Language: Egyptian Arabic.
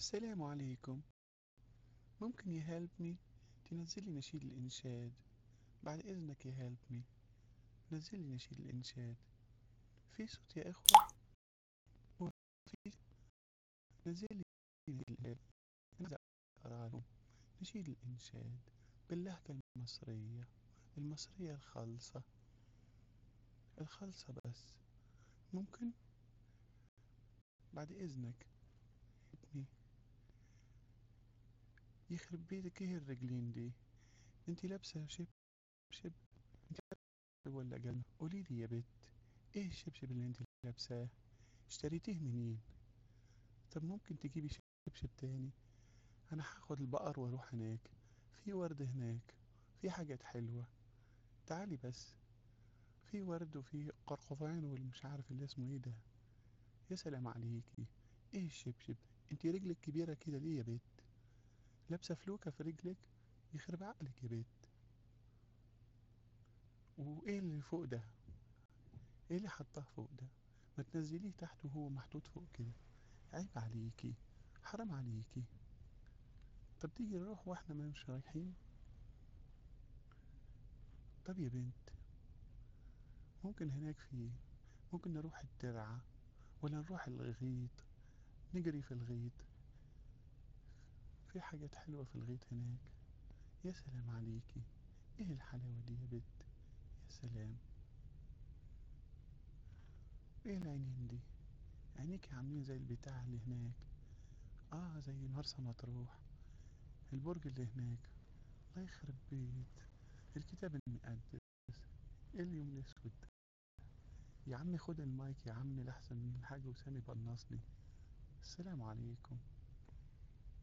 السلام عليكم ممكن يا هيلب مي تنزلي نشيد الإنشاد بعد إذنك يا هيلب مي نزلي نشيد الإنشاد في صوت يا إخوة في نزلي نشيد الإنشاد نشيد الإنشاد باللهجة المصرية المصرية الخالصة الخالصة بس ممكن بعد إذنك ابني يخرب بيتك ايه الرجلين دي انتي لابسة شب شب انتي لابسة ولا جنة قولي لي يا بت ايه الشبشب اللي انتي لابساه اشتريتيه منين طب ممكن تجيبي شبشب تاني انا هاخد البقر واروح هناك في ورد هناك في حاجات حلوة تعالي بس في ورد وفي قرقفان والمش عارف اللي اسمه ايه ده يا سلام عليكي ايه الشبشب انتي رجلك كبيرة كده ليه يا بت لابسة فلوكة في رجلك يخرب عقلك يا بت وايه اللي فوق ده ايه اللي حطاه فوق ده ما تنزليه تحت وهو محطوط فوق كده عيب عليكي حرام عليكي طب تيجي نروح واحنا ما مش رايحين طب يا بنت ممكن هناك في ممكن نروح الترعة ولا نروح الغيط نجري في الغيط في حاجات حلوة في الغيط هناك يا سلام عليكي ايه الحلاوة دي يا بت يا سلام ايه العينين دي عينيك عاملين زي البتاع اللي هناك اه زي مرسى مطروح البرج اللي هناك الله يخرب بيت الكتاب المقدس ايه اليوم الاسود ده يا عم خد المايك يا عم لحسن الحاج وسامي بنصني السلام عليكم